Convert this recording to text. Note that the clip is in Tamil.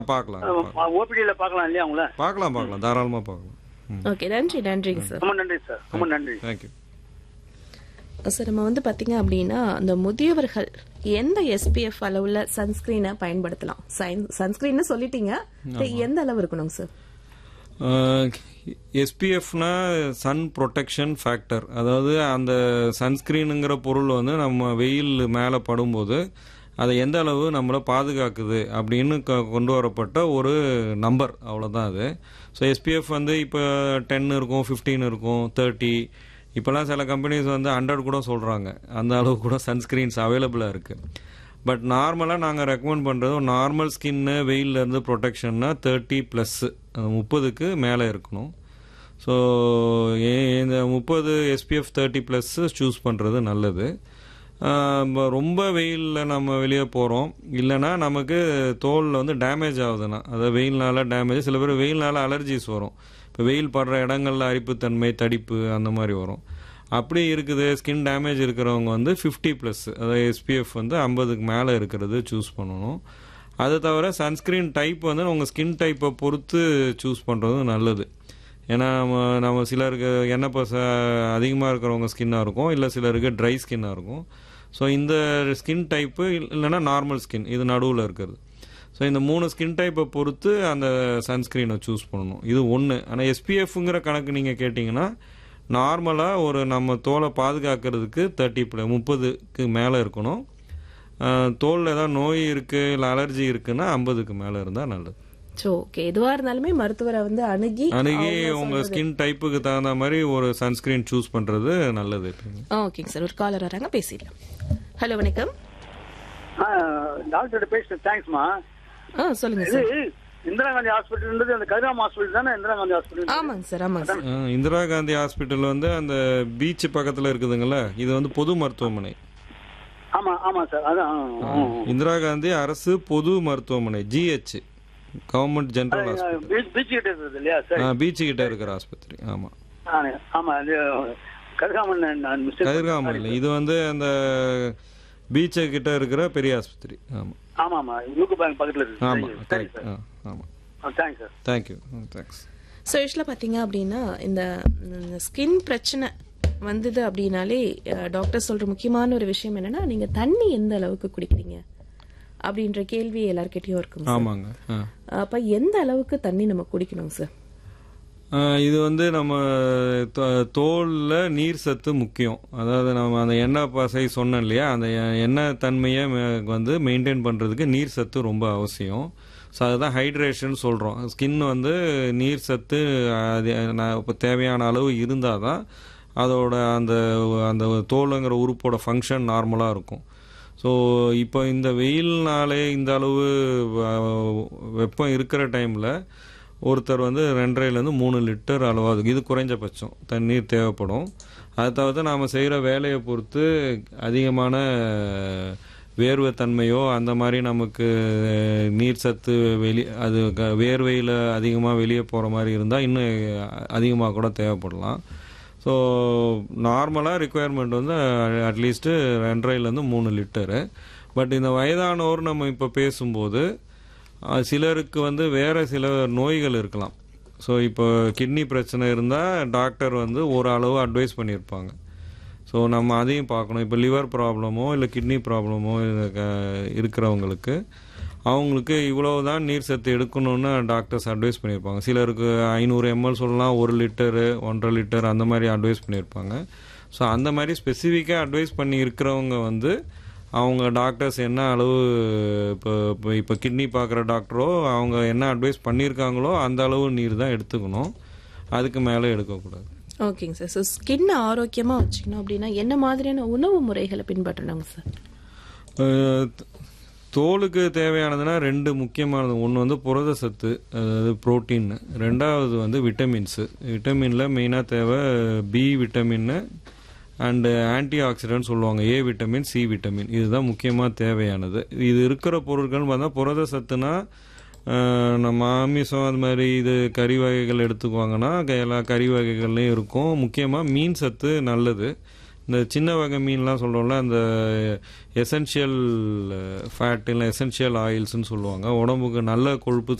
பார்க்கலாம் பார்க்கலாம். ஓபிடியில் பார்க்கலாம் இல்லையா உங்களை பார்க்கலாம் பார்க்கலாம் தாராளமாக பார்க்கலாம் ம் ஓகே நன்றி நன்றிங்க சார் ரொம்ப நன்றி சார் ரொம்ப நன்றி தேங்க்யூ சார் நம்ம வந்து பாத்தீங்க அப்படின்னா அந்த முதியவர்கள் எந்த எஸ்பிஎஃப் அளவுல சன்ஸ்கிரீனை பயன்படுத்தலாம் சன்ஸ்கிரீன் சொல்லிட்டீங்க எந்த அளவு இருக்கணும் சார் எஸ்பிஎஃப்னா சன் ப்ரொடெக்ஷன் ஃபேக்டர் அதாவது அந்த சன்ஸ்கிரீனுங்கிற பொருள் வந்து நம்ம வெயில் மேலே படும்போது அதை எந்த அளவு நம்மளை பாதுகாக்குது அப்படின்னு க- கொண்டு வரப்பட்ட ஒரு நம்பர் அவ்வளோதான் அது ஸோ எஸ்பிஎஃப் வந்து இப்போ டென் இருக்கும் ஃபிஃப்டீன் இருக்கும் தேர்ட்டி இப்போலாம் சில கம்பெனிஸ் வந்து ஹண்ட்ரட் கூட சொல்கிறாங்க அந்த அளவு கூட சன்ஸ்கிரீன்ஸ் அவைலபிளாக இருக்குது பட் நார்மலாக நாங்கள் ரெக்கமெண்ட் பண்ணுறது நார்மல் ஸ்கின்னு வெயிலேருந்து ப்ரொடெக்ஷன்னா தேர்ட்டி ப்ளஸ்ஸு முப்பதுக்கு மேலே இருக்கணும் ஸோ இந்த முப்பது எஸ்பிஎஃப் தேர்ட்டி ப்ளஸ்ஸு சூஸ் பண்ணுறது நல்லது ஆஹ் ம- ரொம்ப வெயிலில் நம்ம வெளியே போகிறோம் இல்லைன்னா நமக்கு தோலில் வந்து டேமேஜ் ஆகுதுன்னா அதாவது வெயில்னால டேமேஜ் சில பேர் வெயில்னால அலர்ஜிஸ் வரும் இப்போ வெயில் படுற இடங்கள்ல அரிப்புத்தன்மை தடிப்பு அந்த மாதிரி வரும் அப்படி இருக்குது ஸ்கின் டேமேஜ் இருக்கிறவங்க வந்து ஃபிஃப்டி ப்ளஸ் அதாவது எஸ்பிஎஃப் வந்து ஐம்பதுக்கு மேலே இருக்கிறது சூஸ் பண்ணணும் அது தவிர சன்ஸ்கிரீன் டைப் வந்து உங்கள் ஸ்கின் டைப்பை பொறுத்து சூஸ் பண்ணுறது நல்லது ஏன்னா நம்ம நம்ம சிலருக்கு எண்ணெய் பச அதிகமாக இருக்கிறவங்க ஸ்கின்னாக இருக்கும் இல்லை சிலருக்கு ட்ரை ஸ்கின்னாக இருக்கும் ஸோ இந்த ஸ்கின் டைப்பு இல்லைன்னா நார்மல் ஸ்கின் இது நடுவில் இருக்கிறது ஸோ இந்த மூணு ஸ்கின் டைப்பை பொறுத்து அந்த சன்ஸ்கிரீனை சூஸ் பண்ணணும் இது ஒன்று ஆனால் எஸ்பிஎஃப்ங்கிற கணக்கு நீங்கள் கேட்டிங்கன்னா நார்மலாக ஒரு நம்ம தோலை பாதுகாக்கிறதுக்கு தேர்ட்டி முப்பதுக்கு மேலே இருக்கணும் ஆஹ் தோலில் ஏதாவது நோய் இருக்குது இல்லை அலர்ஜி இருக்குன்னா ஐம்பதுக்கு மேலே இருந்தால் நல்லது சோ ஓகே எதுவா இருந்தாலுமே மருத்துவரை வந்து அணுகி அணுகி அவங்க உங்க சொல்றது- ஸ்கின் டைப்புக்கு தகுந்த மாதிரி ஒரு சன்ஸ்கிரீன் சூஸ் பண்றது நல்லது ஆ, ஓகேங்க சார் ஒரு காலர் வராங்க பேசிடலாம் ஹலோ வணக்கம் டாக்டர் பேசுறேன் தேங்க்ஸ்மா ஆ சொல்லுங்க இது சார் இந்திரா காந்தி ஹாஸ்பிட்டல்ன்றது அந்த கதிராம் ஹாஸ்பிட்டல் தானே இந்திரா காந்தி ஹாஸ்பிட்டல் ஆமாங்க சார் ஆமாங்க சார் ஆ, இந்திரா காந்தி ஹாஸ்பிட்டல் வந்து அந்த பீச் பக்கத்துல இருக்குதுங்கல்ல இது வந்து பொது மருத்துவமனை ஆமா ஆமா சார் அதான் ஆ, ஆ, ஆ. இந்திரா காந்தி அரசு பொது மருத்துவமனை GH government general hospital beach beach கிட்ட இருக்குது இல்லையா சார் பீச் கிட்ட இருக்கிற ஆஸ்பத்திரி ஆமா ஆ, ஆமா அது கதிராமன் நான் mistake கதிர்காமல் இல்லை இது வந்து அந்த பீச்சை கிட்ட இருக்கிற பெரிய ஆஸ்பத்திரி ஆமா ஆமா ஆமா யூகோ பேங்க் பக்கத்துல ஆமா இருக்கு சரி கரெக்ட் சார் ஆமா thanks sir thank you thanks so யூஸ்வலாக பார்த்தீங்க அப்படின்னா இந்த ஸ்கின் பிரச்சனை வந்தது அப்படின்னாலே டாக்டர் சொல்ற முக்கியமான ஒரு விஷயம் என்னன்னா நீங்க தண்ணி எந்த அளவுக்கு குடிக்கிறீங்க அப்படின்ற கேள்வி எல்லார்கிட்டயும் இருக்கும் சார். ஆமாங்க ஆ அப்ப எந்த அளவுக்கு தண்ணி நம்ம குடிக்கணும் சார் ஆஹ் இது வந்து நம்ம தோ- தோல்ல நீர் சத்து முக்கியம் அதாவது நம்ம அந்த எண்ணெய் பசை சொன்னோம் இல்லையா அந்த எ- எண்ணெய் தன்மையை மெ- வந்து மெயின்டைன் பண்ணுறதுக்கு நீர் சத்து ரொம்ப அவசியம் ஸோ அதுதான் ஹைட்ரேஷன் சொல்கிறோம் ஸ்கின் வந்து நீர் சத்து அது ந- இப்ப தேவையான அளவு இருந்தால் தான் அதோட அந்த அந்த தோலுங்கிற உறுப்போட ஃபங்க்ஷன் நார்மலாக இருக்கும் ஸோ இப்போ இந்த வெயில்னாலே இந்த அளவு வ- வெப்பம் இருக்கிற டைமில் ஒருத்தர் வந்து ரெண்டரைலேருந்து மூணு லிட்டர் அளவாது இது குறைஞ்சபட்சம் தண்ணீர் தேவைப்படும் அதை தவிர்த்து நாம் செய்கிற வேலையை பொறுத்து அதிகமான வேர்வை தன்மையோ அந்த மாதிரி நமக்கு நீர் சத்து வெளி அது க- வேர்வையில் அதிகமாக வெளியே போகிற மாதிரி இருந்தால் இன்னும் அதிகமாக கூட தேவைப்படலாம் ஸோ நார்மலாக ரிக்குயர்மெண்ட் வந்து அட்லீஸ்ட்டு ரெண்டரைலேருந்து மூணு லிட்டரு பட் இந்த வயதானோர் நம்ம இப்போ பேசும்போது அஹ், சிலருக்கு வந்து வேற சில நோய்கள் இருக்கலாம் ஸோ இப்போ கிட்னி பிரச்சனை இருந்தால் டாக்டர் வந்து ஒரு அளவு அட்வைஸ் பண்ணியிருப்பாங்க ஸோ நம்ம அதையும் பார்க்கணும் இப்போ லிவர் ப்ராப்ளமோ இல்லை கிட்னி ப்ராப்ளமோ இருக்கிறவங்களுக்கு அவங்களுக்கு இவ்வளவு தான் நீர் சத்து எடுக்கணும்னு டாக்டர்ஸ் அட்வைஸ் பண்ணியிருப்பாங்க சிலருக்கு ஐநூறு எம்எல் சொல்லலாம் ஒரு லிட்டரு ஒன்றரை லிட்டர் அந்த மாதிரி அட்வைஸ் பண்ணியிருப்பாங்க ஸோ அந்த மாதிரி ஸ்பெசிஃபிக்காக அட்வைஸ் பண்ணி இருக்கிறவங்க வந்து அவங்க டாக்டர்ஸ் என்ன அளவு இப்போ இப்போ இப்போ கிட்னி பார்க்குற டாக்டரோ அவங்க என்ன அட்வைஸ் பண்ணியிருக்காங்களோ அந்த அளவு நீர் தான் எடுத்துக்கணும் அதுக்கு மேலே எடுக்கக்கூடாது ஓகேங்க சார் ஸோ ஸ்கின் ஆரோக்கியமா வச்சுக்கணும் அப்படின்னா என்ன மாதிரியான உணவு முறைகளை பின்பற்றணுங்க சார் அஹ் த- தோலுக்கு தேவையானதுன்னா ரெண்டு முக்கியமானது ஒன்று வந்து புரத சத்து அதாவது புரோட்டீன் ரெண்டாவது வந்து விட்டமின்ஸு விட்டமினில் மெயினாக தேவை B vitamin and antioxidant சொல்லுவாங்க ஏ விட்டமின் சி விட்டமின் இதுதான் முக்கியமாக தேவையானது இது இருக்கிற பொருட்கள் பார்த்தா புரத சத்துனா அஹ், நம்ம மாமிசம் அது மாதிரி இது கறி வகைகள் எடுத்துக்குவாங்கன்னா க- எல்லா கறி வகைகள்லையும் இருக்கும் முக்கியமாக மீன் சத்து நல்லது இந்த சின்ன வகை மீன்லாம் சொல்கிறோம்ல அந்த எசென்ஷியல் ஃபேட் இல்லை எசென்ஷியல் ஆயில்ஸ்னு சொல்லுவாங்க உடம்புக்கு நல்ல கொழுப்பு